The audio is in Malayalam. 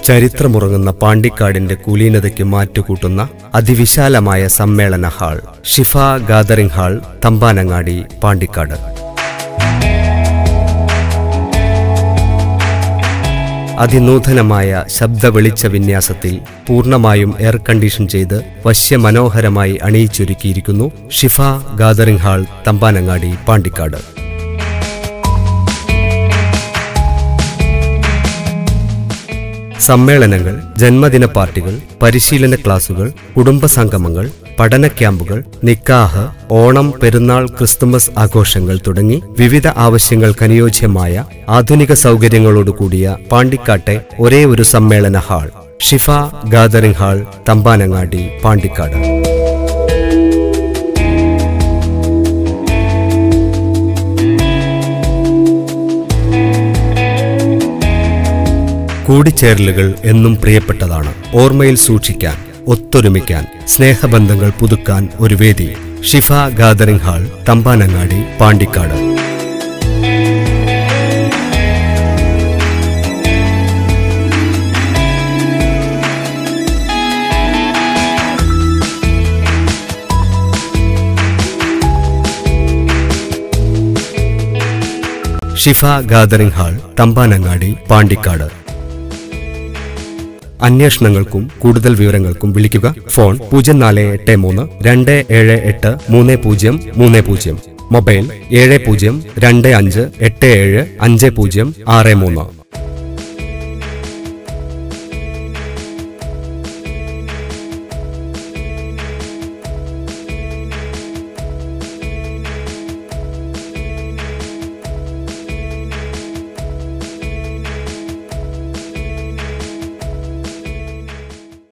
ചരിത്രമുറങ്ങുന്ന പാണ്ടിക്കാടിന്റെ കുലീനതയ്ക്ക് മാറ്റുകൂട്ടുന്ന അതിവിശാലമായ സമ്മേളന hall Shifa gathering hall Thampanangadi Pandikkad അതിനൂതനമായ ശബ്ദ വെളിച്ച വിന്യാസത്തിൽ പൂർണ്ണമായും എയർ കണ്ടീഷൻ ചെയ്ത് വശ്യമനോഹരമായി അണിയിച്ചൊരുക്കിയിരിക്കുന്നു ഷിഫ ഗാദറിംഗ് ഹാൾ തമ്പാനങ്ങാടി പാണ്ടിക്കാട് സമ്മേളനങ്ങൾ ജന്മദിന പാർട്ടികൾ പരിശീലന ക്ലാസുകൾ കുടുംബ സംഗമങ്ങൾ പഠന ക്യാമ്പുകൾ നിക്കാഹ് ഓണം പെരുന്നാൾ ക്രിസ്തുമസ് ആഘോഷങ്ങൾ തുടങ്ങി വിവിധ ആവശ്യങ്ങൾക്ക് അനുയോജ്യമായ ആധുനിക സൗകര്യങ്ങളോടുകൂടിയ പാണ്ടിക്കാട്ടെ ഒരേ ഒരു സമ്മേളന hall Shifa gathering hall Thampanangadi Pandikkad കൂടിച്ചേരലുകൾ എന്നും പ്രിയപ്പെട്ടതാണ് ഓർമ്മയിൽ സൂക്ഷിക്കാൻ ഒത്തൊരുമിക്കാൻ സ്നേഹബന്ധങ്ങൾ പുതുക്കാൻ ഒരു വേദി Shifa gathering hall Thampanangadi Pandikkad Shifa gathering hall Thampanangadi Pandikkad അന്വേഷണങ്ങൾക്കും കൂടുതൽ വിവരങ്ങൾക്കും വിളിക്കുക ഫോൺ പൂജ്യം നാല് എട്ട് മൂന്ന് രണ്ട് ഏഴ് എട്ട് മൂന്ന് പൂജ്യം മൂന്ന് പൂജ്യം മൊബൈൽ ഏഴ് പൂജ്യം രണ്ട് അഞ്ച് എട്ട് ഏഴ് അഞ്ച് പൂജ്യം ആറ് മൂന്ന്